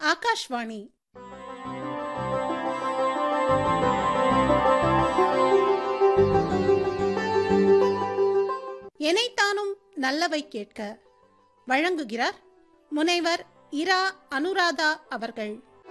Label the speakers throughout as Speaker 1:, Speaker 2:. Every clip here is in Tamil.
Speaker 1: ஆகாஷ்வாணி எனைத்தானும் நல்லவை கேட்க வழங்குகிறார் முனைவர் இரா அனுராதா அவர்கள்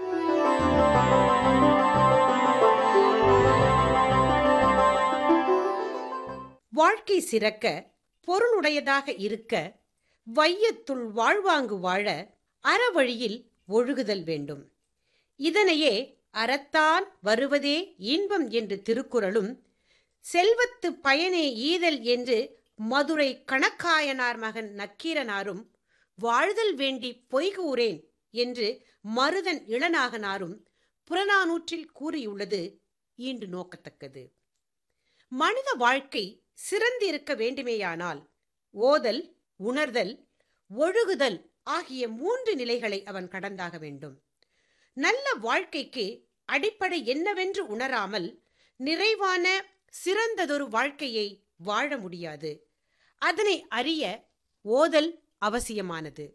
Speaker 2: வாழ்க்கை சிறக்க பொருளுடையதாக இருக்க வையத்துள் வாழ்வாங்கு வாழ அறவழியில் ஒழுகுதல் வேண்டும் இதனையே அறத்தான் வருவதே இன்பம் என்று திருக்குறளும் செல்வத்து பயனே ஈதல் என்று மதுரை கணக்காயனார் மகன் நக்கீரனாரும் வாழ்தல் வேண்டி பொய்கூறேன் என்று மருதன் இளநாகனாரும் புறநானூற்றில் கூறியுள்ளது ஈண்டு நோக்கத்தக்கது மனித வாழ்க்கை சிறந்திருக்க வேண்டுமேயானால் ஓதல் உணர்தல் ஒழுகுதல் ஆகிய மூன்று நிலைகளை அவன் கடந்தாக வேண்டும் நல்ல வாழ்க்கைக்கு அடிப்படை என்னவென்று உணராமல் நிறைவான சிறந்ததொரு வாழ்க்கையை வாழ முடியாது அதனை அறிய ஓதல் அவசியமானது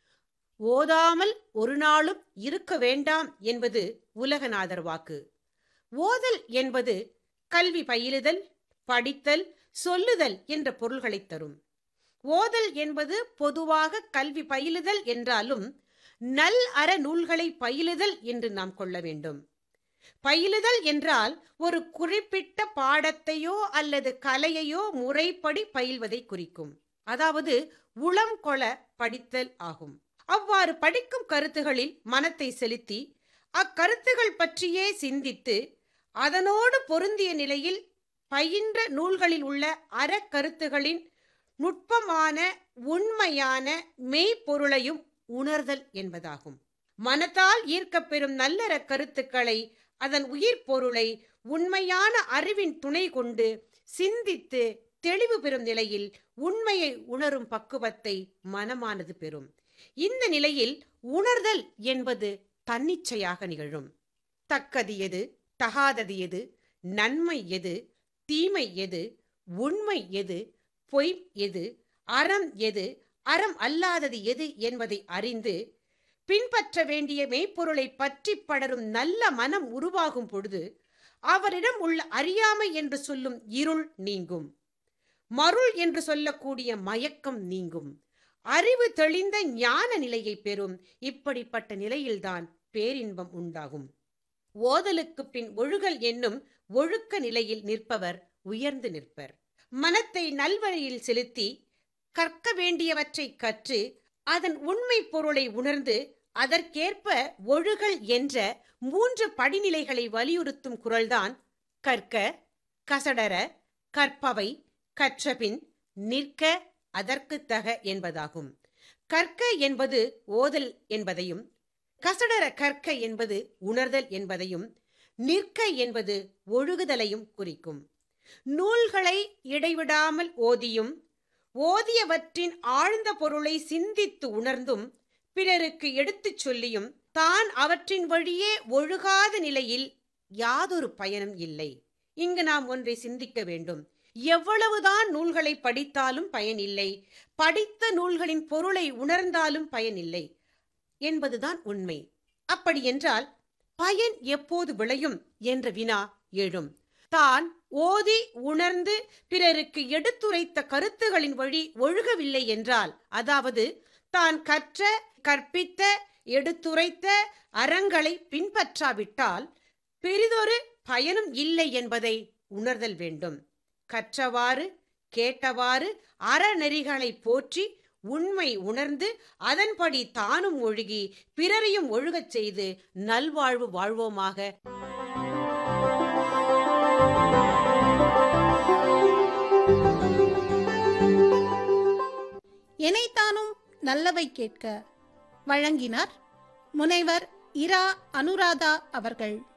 Speaker 2: ஓதாமல் ஒரு நாளும் இருக்க வேண்டாம் என்பது உலகநாதர் வாக்கு ஓதல் என்பது கல்வி பயிலுதல் படித்தல் சொல்லுதல் என்ற பொருள்களை தரும் ஓதல் என்பது பொதுவாக கல்வி பயிலுதல் என்றாலும் நல் அற நூல்களை பயிலுதல் என்று நாம் கொள்ள வேண்டும் பயிலுதல் என்றால் ஒரு குறிப்பிட்ட பாடத்தையோ அல்லது கலையையோ முறைப்படி பயில்வதை குறிக்கும் அதாவது உளம் கொள படித்தல் ஆகும் அவ்வாறு படிக்கும் கருத்துகளில் மனத்தை செலுத்தி அக்கருத்துகள் பற்றியே சிந்தித்து அதனோடு பொருந்திய நிலையில் பயின்ற நூல்களில் உள்ள அறக்கருத்துகளின் நுட்பமான உண்மையான மெய்ப்பொருளையும் உணர்தல் என்பதாகும் மனத்தால் ஈர்க்கப்பெறும் நல்லற கருத்துக்களை அதன் உயிர் பொருளை உண்மையான அறிவின் துணை கொண்டு சிந்தித்து தெளிவு பெறும் நிலையில் உண்மையை உணரும் பக்குவத்தை மனமானது பெறும் இந்த நிலையில் உணர்தல் என்பது தன்னிச்சையாக நிகழும் தக்கது எது தகாதது எது நன்மை எது தீமை எது உண்மை எது பொய் எது அறம் எது அறம் அல்லாதது எது என்பதை அறிந்து பின்பற்ற வேண்டிய மெய்ப்பொருளை பற்றி படரும் நல்ல மனம் உருவாகும் பொழுது அவரிடம் உள்ள அறியாமை என்று சொல்லும் இருள் நீங்கும் மருள் என்று சொல்லக்கூடிய மயக்கம் நீங்கும் அறிவு தெளிந்த ஞான நிலையை பெறும் இப்படிப்பட்ட நிலையில்தான் பேரின்பம் உண்டாகும் ஓதலுக்கு பின் ஒழுகல் என்னும் ஒழுக்க நிலையில் நிற்பவர் உயர்ந்து நிற்பர் மனத்தை நல்வழியில் செலுத்தி கற்க வேண்டியவற்றை கற்று அதன் உண்மை பொருளை உணர்ந்து அதற்கேற்ப ஒழுகல் என்ற மூன்று படிநிலைகளை வலியுறுத்தும் குரல்தான் கற்க கசடர கற்பவை கற்றபின் நிற்க அதற்கு தக என்பதாகும் கற்க என்பது ஓதல் என்பதையும் கசடர கற்க என்பது உணர்தல் என்பதையும் நிற்க என்பது ஒழுகுதலையும் குறிக்கும் நூல்களை இடைவிடாமல் ஓதியும் ஓதியவற்றின் ஆழ்ந்த பொருளை சிந்தித்து உணர்ந்தும் பிறருக்கு எடுத்துச் சொல்லியும் தான் அவற்றின் வழியே ஒழுகாத நிலையில் யாதொரு பயனும் இல்லை இங்கு நாம் ஒன்றை சிந்திக்க வேண்டும் எவ்வளவுதான் நூல்களை படித்தாலும் பயனில்லை படித்த நூல்களின் பொருளை உணர்ந்தாலும் பயனில்லை என்பதுதான் உண்மை அப்படி என்றால் பயன் எப்போது விளையும் என்ற வினா எழும் தான் ஓதி உணர்ந்து பிறருக்கு எடுத்துரைத்த கருத்துகளின் வழி ஒழுகவில்லை என்றால் அதாவது தான் கற்ற கற்பித்த எடுத்துரைத்த அறங்களை பின்பற்றாவிட்டால் பெரிதொரு பயனும் இல்லை என்பதை உணர்தல் வேண்டும் கற்றவாறு கேட்டவாறு அறநெறிகளை போற்றி உண்மை உணர்ந்து அதன்படி தானும் ஒழுகி பிறரையும் ஒழுகச் செய்து நல்வாழ்வு வாழ்வோமாக
Speaker 1: எனைத்தானும் நல்லவை கேட்க வழங்கினார் முனைவர் இரா அனுராதா அவர்கள்